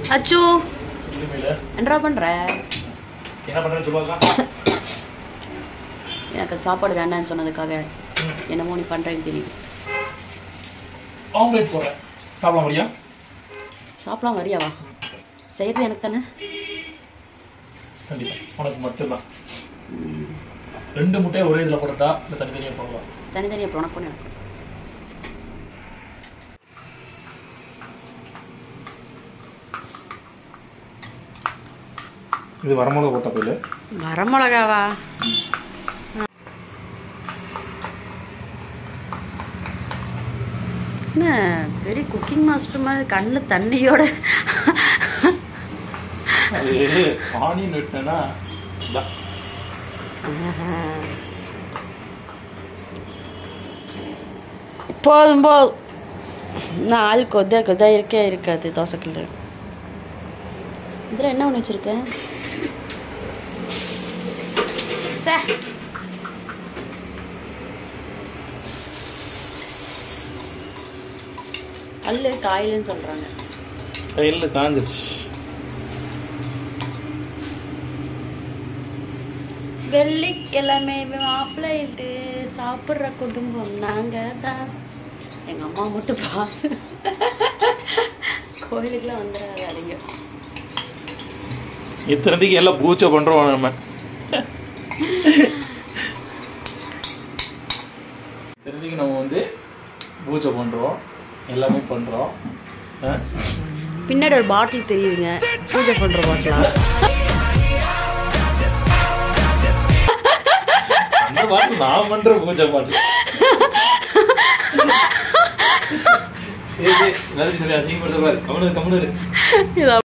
அச்சு இனிமேல என்னடா பண்ற என்ன பண்றேன்னு சொல்லுவாங்க எனக்கு சாப்பாடு வேண்டாம்னு சொன்னதுக்காக என்னமோ நீ பண்றேன்னு தெரியுது ஆம்லேட் போடுறேன் சாப்பிடலாம் வரியா சாப்பிடலாம் வரியாவா செய்யறது எனக்கு தானே கண்டிப்பா உனக்கு மட்டும்தான் ரெண்டு முட்டையை ஒரே இதில் போட்டுட்டா இல்லை தனித்தனியாக போடலாம் தனித்தனியாக அப்புறம் உனக்கு ஒன்று எனக்கு இது வரமிளகா போட்ட போயில வரமிளகாவா என்ன பெரிய குக்கிங் மாஸ்டர் மாதிரி கண்ணில் தண்ணியோட அது ஆனியன் விட்டேன்னா இதான். போதும் போதும் நாள் கொத கொத இருக்கே இருக்காது தோசைக்கல் இதில் என்ன ஒன்று வச்சுருக்கேன் சே கல்லு காயிலுன்னு சொல்கிறாங்க கையில் காஞ்சிருச்சு வெள்ளிக்கிழமை மாப்பிள்ளைட்டு சாப்பிட்ற குடும்பம் நாங்கள் தான் எங்கள் அம்மா மட்டும் பாசு கோயிலுக்குலாம் வந்துடாது அதிகம் இத்தனைக்கு எல்லாம் பூச்சை பண்றோம் நம்ம இத்தனைக்கு நம்ம வந்து பூஜை பண்றோம் எல்லாமே பண்றோம் ஆ? பின்னாடி ஒரு பாட்டில் தெரியுதுங்க பூஜை பண்ணுற பாட்டிலா அந்த பாட்டு நான் பண்ற பூஜை பாட்டு சரி சரி எல்லாத்தையும் சொல்லி அசிங்கப்படுத்த பாரு கம்முனு கம்முனு இரு. இதை